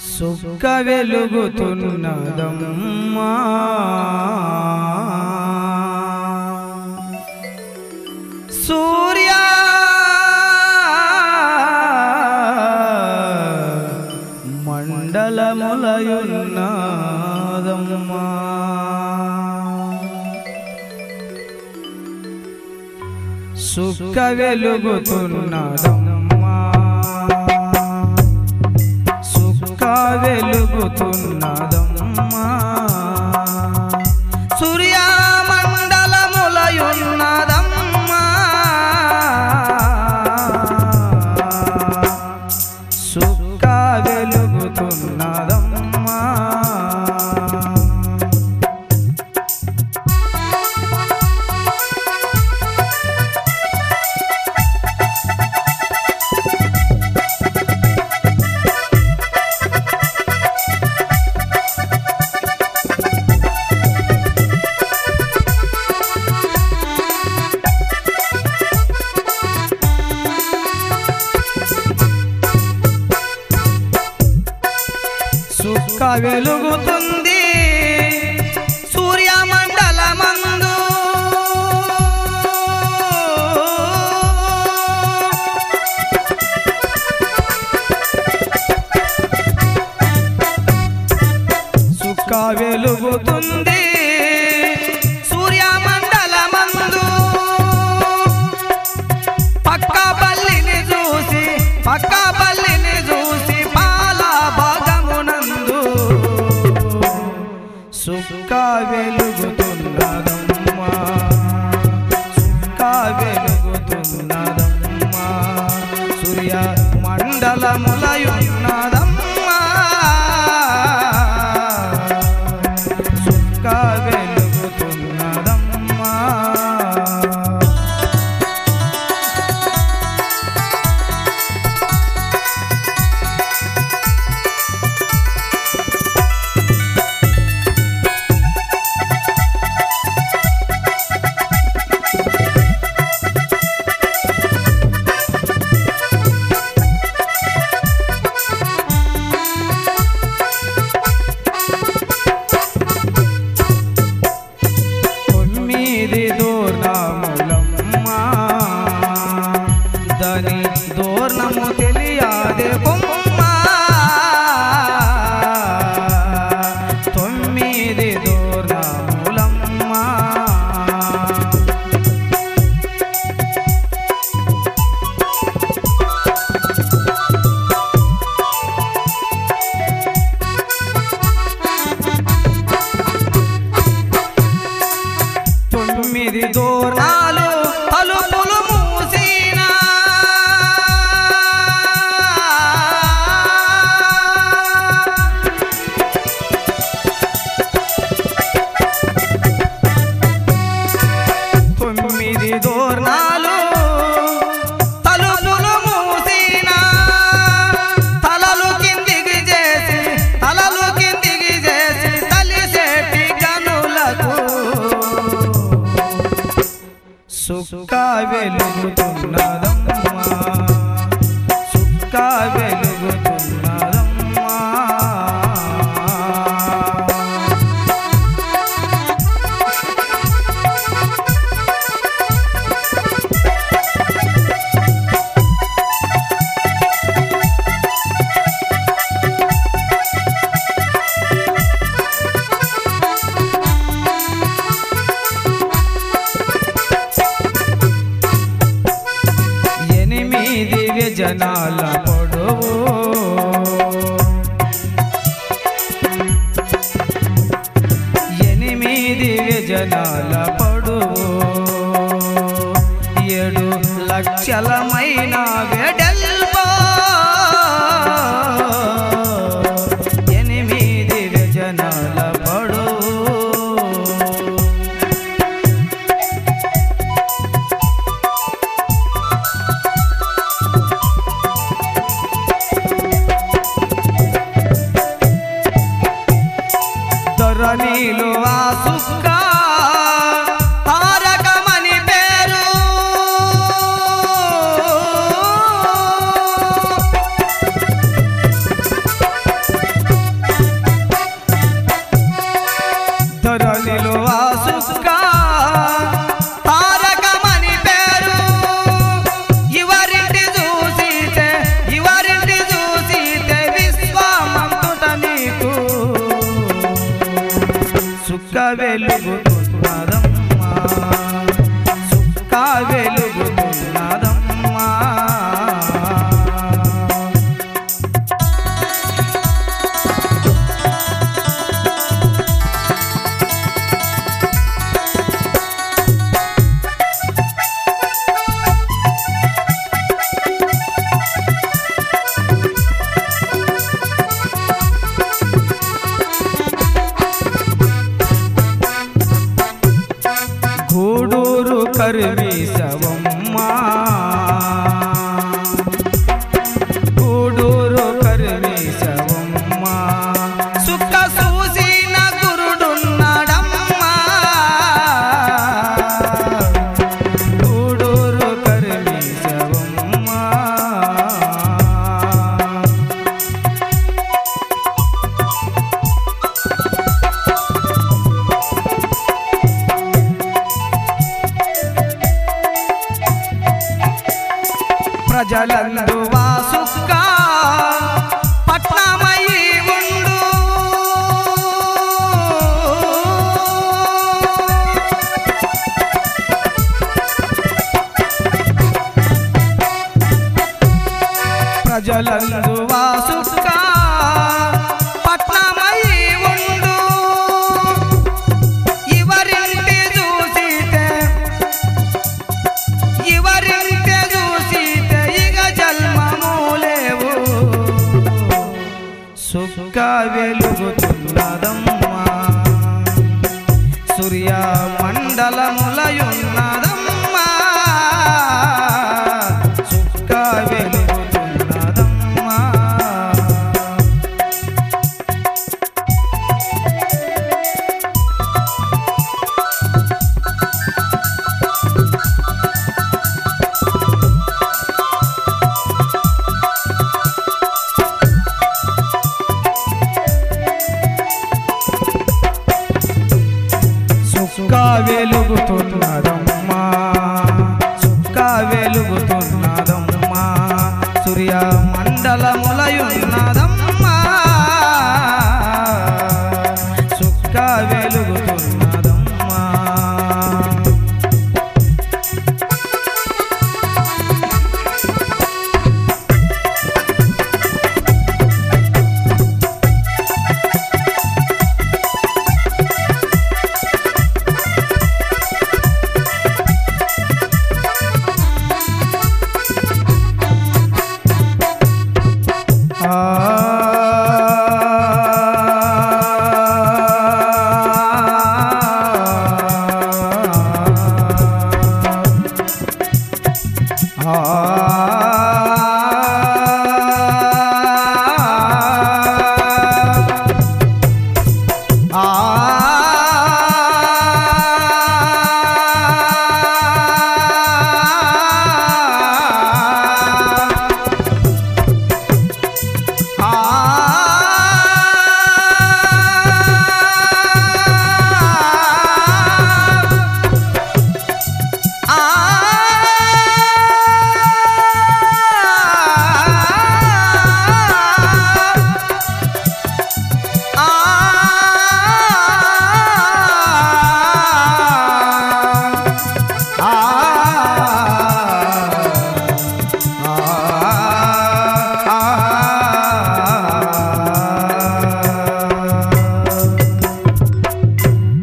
సుక్క వెలుగుతున్నదమ్మా సూర్య మండలములయున్నదమ్మా సుక్క వెలుగుతున్నదమ్మా సుక్క వెలుగుతున్నదమ్మా సూర్యమండలములయున్నదమ్మా సుక్క వెలుగుతున్నదమ్మా సుక్క వెలుగుతుంది సూర్యమండలమందు సుక్క వెలుగుతుంది సూర్యమండలమందు పక్క బల్లిని చూసి పక్క బల్లిని చూసి పాల భాగమునందు సుక్క వెలుగుతున్నదమ్మా సుక్క వెలుగుతున్నదమ్మా సూర్య మండలములయున్నదమ్మా సుక్క వెలుగుతున్నదమ్మా తొమ్మిది దూర్ణములమ్మా దాని దూర్ణము తెలియాదే కొమ్మా తొమ్మిది దూర్ణములమ్మా తొమ్మిది దూర్ణాలు తలుపులు మూసినా తొమ్మిది దూర్ణాలు తలుపులు మూసినా తలలు కిందికి చేసి తలలు కిందికి చేసి తలిసేటి కనులకు సుక్క వెలుగుతున్నదమ్మా సుక్క వెలుగుతున్నదమ్మా ఎనిమిది వ్యజనాల పొడవు ఎనిమిది వ్యజనాల పొడవు ఏడు లక్షలమైన వెడల్పో ఎనిమిది వ్యజనాల పొడవు ధరణిలో ఆ సుక్క తారకమని పేరు వెలుగుతున్నదమ్మా సుక్క వెలుగుతున్నదమ్మా గూడూరు కరివీసవమ్మా గూడూరు కరివీసవమ్మా సుక్క సూసిన గురుడున్నాడమ్మా గూడూరు కరివీసవమ్మా ప్రజలందు వాసుక్క పట్నమై ఉండు ప్రజలందు వాసుక్క పట్నమై ఉండు ఇవరింటి చూసితే ಇವರಿಂತೆ ದೂಸಿತೆ ಈಗ జన్మమూలేవు సుక్క వెలుగుతున్నదమ్మా సూర్య మండలములయున్నదమ్మా సుక్క వెలుగుతున్నదమ్మా సుక్క వెలుగుతున్నదమ్మా